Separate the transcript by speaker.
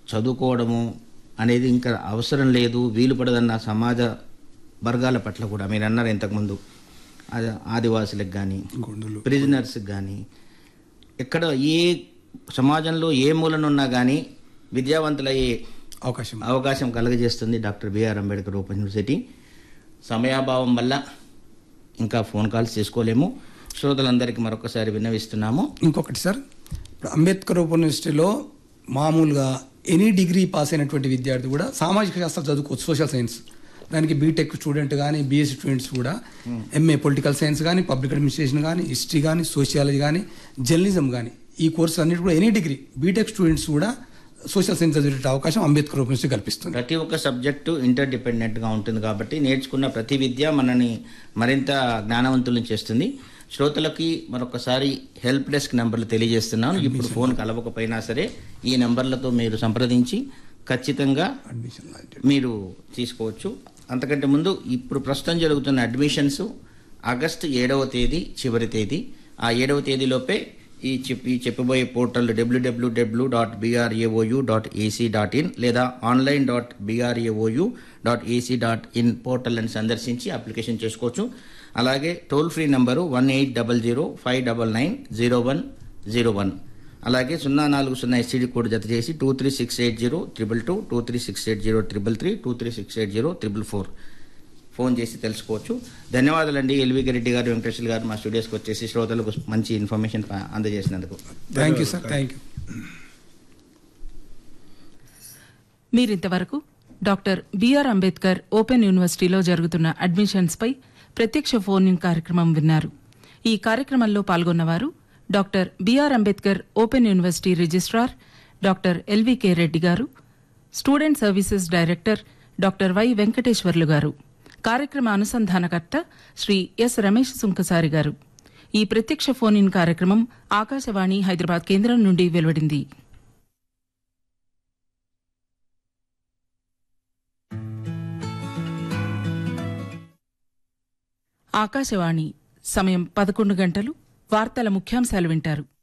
Speaker 1: చదువుకోవడము అనేది ఇంకా అవసరం లేదు వీలు పడదన్న సమాజ వర్గాల పట్ల కూడా మీరు అన్నారు ఇంతకుముందు ఆ- ఆదివాసులకు కానీ
Speaker 2: గొండులు
Speaker 1: ప్రిజనర్స్కి కానీ ఎక్కడ ఏ సమాజంలో ఏ మూలనున్నా కానీ విద్యావంతులయ్యే
Speaker 2: అవకాశం
Speaker 1: అవకాశం కలుగజేస్తుంది doctor B R Ambedkar open university సమయాభావం వల్ల ఇంకా ఫోన్ కాల్స్ చేసుకోలేము శ్రోతలందరికీ మరొకసారి విన్నవిస్తున్నాము
Speaker 2: ఇంకొకటి సార్ ఇప్పుడు అంబేద్కర్ ఓపెన్ యూనివర్సిటీలో మామూలుగా ఎనీ డిగ్రీ పాస్ అయినటువంటి విద్యార్థి కూడా సామాజిక శాస్త్రం చదువుకోవచ్చు సోషల్ సైన్స్ దానికి బీటెక్ స్టూడెంట్ కానీ బీఎస్సీ స్టూడెంట్స్ కూడా ఎంఏ పొలిటికల్ సైన్స్ కానీ పబ్లిక్ అడ్మినిస్ట్రేషన్ కానీ హిస్టరీ కానీ సోషియాలజీ కానీ జర్నలిజం కానీ ఈ కోర్సు అన్నిటి కూడా ఎనీ డిగ్రీ బీటెక్ స్టూడెంట్స్ కూడా సోషల్ సైన్స్ చదివే అవకాశం అంబేద్కర్ ఓపెన్ యూనివర్సిటీ కల్పిస్తుంది
Speaker 1: ప్రతి ఒక్క సబ్జెక్టు ఇంటర్ డిపెండెంట్గా ఉంటుంది కాబట్టి నేర్చుకున్న ప్రతి విద్య మనని మరింత జ్ఞానవంతులను చేస్తుంది శ్రోతలకి మరొకసారి హెల్ప్ డెస్క్ నెంబర్లు తెలియజేస్తున్నాను ఇప్పుడు ఫోన్ కలవకపోయినా సరే ఈ నెంబర్లతో మీరు సంప్రదించి ఖచ్చితంగా
Speaker 2: అడ్మిషన్
Speaker 1: మీరు తీసుకోవచ్చు అంతకంటే ముందు ఇప్పుడు ప్రస్తుతం జరుగుతున్న అడ్మిషన్స్ ఆగస్టు ఏడవ తేదీ చివరి తేదీ ఆ ఏడవ తేదీలోపే ఈ చెప్ ఈ చెప్పబోయే portal W W W dot B R A O U dot A C dot in లేదా online dot B R A O U dot A C dot in పోర్టల్ని సందర్శించి అప్లికేషన్ చేసుకోవచ్చు అలాగే toll free number one eight double zero five double nine zero one zero one అలాగే సున్నా నాలుగు సున్నా ఎస్టీడీ కోడ్ జత చేసి two three six eight zero triple two two three six eight zero triple three two three six eight zero triple four phone చేసి తెలుసుకోవచ్చు ధన్యవాదాలండి LV Reddy గారు వెంకటేశ్వర గారు మా స్టూడియోస్కి వచ్చేసి శ్రోతలకు మంచి ఇన్ఫర్మేషన్ ప- అందజేసినందుకు
Speaker 2: thank you sir thank you
Speaker 3: మీరింతవరకు డాక్టర్ బిఆర్ అంబేద్కర్ ఓపెన్ యూనివర్సిటీలో జరుగుతున్న అడ్మిషన్స్ పై ప్రత్యక్ష ఫోన్ ఇన్ కార్యక్రమం విన్నారు ఈ కార్యక్రమంలో పాల్గొన్నవారు doctor B R Ambedkar open university registrar doctor L V K Reddy garu student services director doctor Y Venkateswarlu garu కార్యక్రమ అనుసంధానకర్త శ్రీ ఎస్ రమేష్ సుంకసారి గారు ఈ ప్రత్యక్ష ఫోన్ ఇన్ కార్యక్రమం ఆకాశవాణి హైదరాబాద్ కేంద్రం నుండి వెలువడింది ఆకాశవాణి సమయం పదకొండు గంటలు వార్తల ముఖ్యాంశాలు వింటారు